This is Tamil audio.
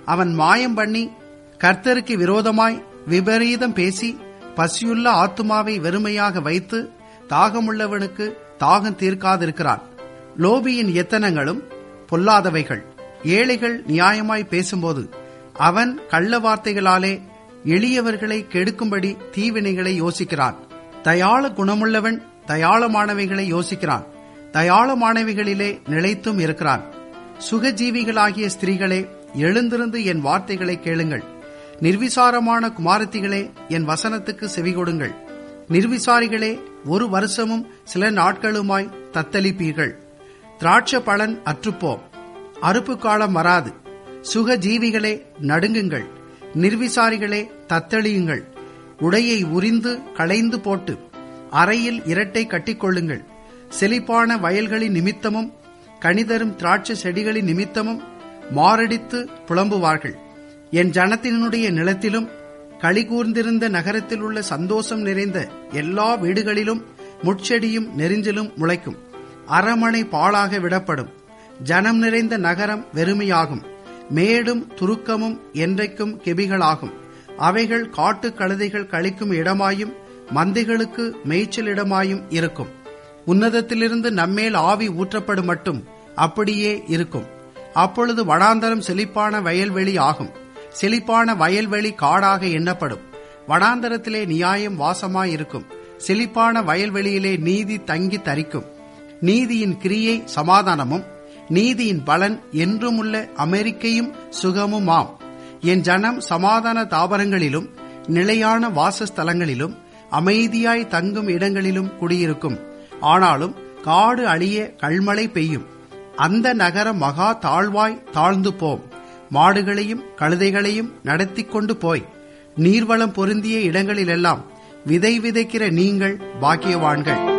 அவன் மாயம் பண்ணி கர்த்தருக்கு விரோதமாய் விபரீதம் பேசி பசியுள்ள ஆத்துமாவை வெறுமையாக வைத்து தாகமுள்ளவனுக்கு தாகம் தீர்க்காதிருக்கிறான் லோபியின் எத்தனங்களும் பொல்லாதவைகள் ஏழைகள் நியாயமாய் பேசும்போது அவன் கள்ள வார்த்தைகளாலே எளியவர்களை கெடுக்கும்படி தீவினைகளை யோசிக்கிறான் தயாள குணமுள்ளவன் தயாளமானவைகளை யோசிக்கிறான் தயாளமானவைகளிலே நிலைத்தும் இருக்கிறான் சுகஜீவிகளாகிய ஸ்திரீகளே எழுந்திருந்து என் வார்த்தைகளை கேளுங்கள் நிர்விசாரமான குமாரத்திகளே என் வசனத்துக்கு செவிகொடுங்கள் நிர்விசாரிகளே ஒரு வருஷமும் சில நாட்களுமாய் தத்தளிப்பீர்கள் திராட்ச பலன் அற்றுப்போம் அறுப்பு காலம் வராது சுகஜீவிகளே நடுங்குங்கள் நிர்விசாரிகளே தத்தளியுங்கள் உடையை உரிந்து களைந்து போட்டு அறையில் இரட்டை கட்டிக்கொள்ளுங்கள் செழிப்பான வயல்களின் நிமித்தமும் கனிதரும் திராட்சை செடிகளின் நிமித்தமும் மாரடித்து புலம்புவார்கள் என் ஜனத்தினுடைய நிலத்திலும் களிகூர்ந்திருந்த நகரத்தில் உள்ள சந்தோஷம் நிறைந்த எல்லா வீடுகளிலும் முட்செடியும் நெறிஞ்சிலும் முளைக்கும் அரமனை பாழாக விடப்படும் ஜனம் நிறைந்த நகரம் வெறுமையாகும் மேடும் துருக்கமும் என்றைக்கும் கெபிகளாகும் அவைகள் காட்டு கழுதைகள் கழிக்கும் இடமாயும் மந்தைகளுக்கு மேய்ச்சல் இடமாயும் இருக்கும் உன்னதத்திலிருந்து நம்மேல் ஆவி ஊற்றப்படும் மட்டும் அப்படியே இருக்கும் அப்பொழுது வனாந்தரம் செழிப்பான வயல்வெளி ஆகும் செழிப்பான வயல்வெளி காடாக எண்ணப்படும் வனாந்தரத்திலே நியாயம் வாசமாயிருக்கும் செழிப்பான வயல்வெளியிலே நீதி தங்கி தரிக்கும் நீதியின் கிரியை சமாதானமும் நீதியின் பலன் என்றுமுள்ள அமெரிக்கையும் சுகமுமாம் என் ஜனம் சமாதான தாவரங்களிலும் நிலையான வாசஸ்தலங்களிலும் அமைதியாய் தங்கும் இடங்களிலும் குடியிருக்கும் ஆனாலும் காடு அழிய கல்மழை பெய்யும் அந்த நகரம் மகா தாழ்வாய் தாழ்ந்து போம் மாடுகளையும் கழுதைகளையும் நடத்தி கொண்டு போய் நீர்வளம் பொருந்திய இடங்களிலெல்லாம் விதை விதைக்கிற நீங்கள் பாக்கியவான்கள்